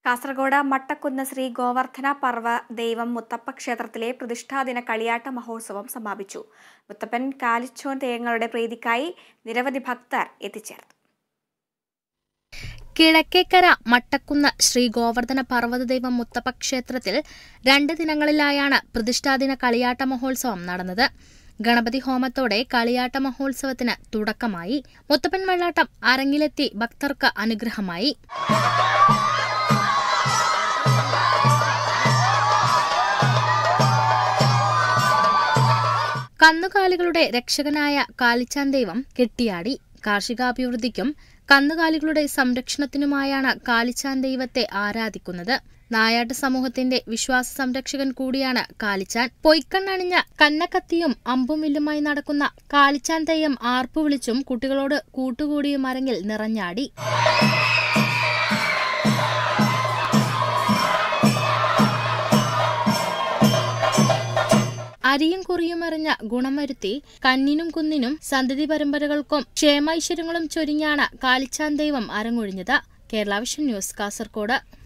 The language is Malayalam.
കാസർഗോഡ് മട്ടക്കുന്ന് ശ്രീ ഗോവർദ്ധന പർവ്വ ദൈവം മുത്തപ്പ ക്ഷേത്രത്തിലെ പ്രതിഷ്ഠാദിന കളിയാട്ട മഹോത്സവം സമാപിച്ചു മുത്തപ്പൻ കാലിച്ചോൻ തെയ്യങ്ങളുടെ പ്രീതിക്കായി നിരവധി ഭക്തർ എത്തിച്ചേർന്നു കിഴക്കേക്കര മട്ടക്കുന്ന് ശ്രീ ഗോവർദ്ധന പർവ്വതദൈവം മുത്തപ്പ ക്ഷേത്രത്തിൽ രണ്ട് ദിനങ്ങളിലായാണ് പ്രതിഷ്ഠാദിന കളിയാട്ട മഹോത്സവം നടന്നത് ഗണപതി ഹോമത്തോടെ കളിയാട്ട മഹോത്സവത്തിന് തുടക്കമായി മുത്തപ്പൻ വെള്ളാട്ടം അരങ്ങിലെത്തി ഭക്തർക്ക് അനുഗ്രഹമായി കന്നുകാലികളുടെ രക്ഷകനായ കാലിച്ചാൻ ദൈവം കെട്ടിയാടി കാർഷികാഭിവൃദ്ധിക്കും കന്നുകാലികളുടെ സംരക്ഷണത്തിനുമായാണ് കാലിച്ചാൻ ദൈവത്തെ ആരാധിക്കുന്നത് നായാട്ട് സമൂഹത്തിന്റെ വിശ്വാസ സംരക്ഷകൻ കൂടിയാണ് കാലിച്ചാൻ പൊയ്ക്കണ്ണണിഞ്ഞ കന്നക്കത്തിയും അമ്പും വില്ലുമായി നടക്കുന്ന കാലിച്ചാൻ തെയ്യം ആർപ്പു വിളിച്ചും കുട്ടികളോട് കൂട്ടുകൂടിയും അരങ്ങിൽ നിറഞ്ഞാടി അരിയും കുറിയും അറിഞ്ഞ ഗുണം വരുത്തി കന്നിനും കുന്നിനും സന്തതി പരമ്പരകൾക്കും ക്ഷേമൈശ്വര്യങ്ങളും ചൊരിഞ്ഞാണ് കാലിച്ചാൻ ദൈവം അരങ്ങൊഴിഞ്ഞത് കേരള വിഷൻ ന്യൂസ് കാസർകോട്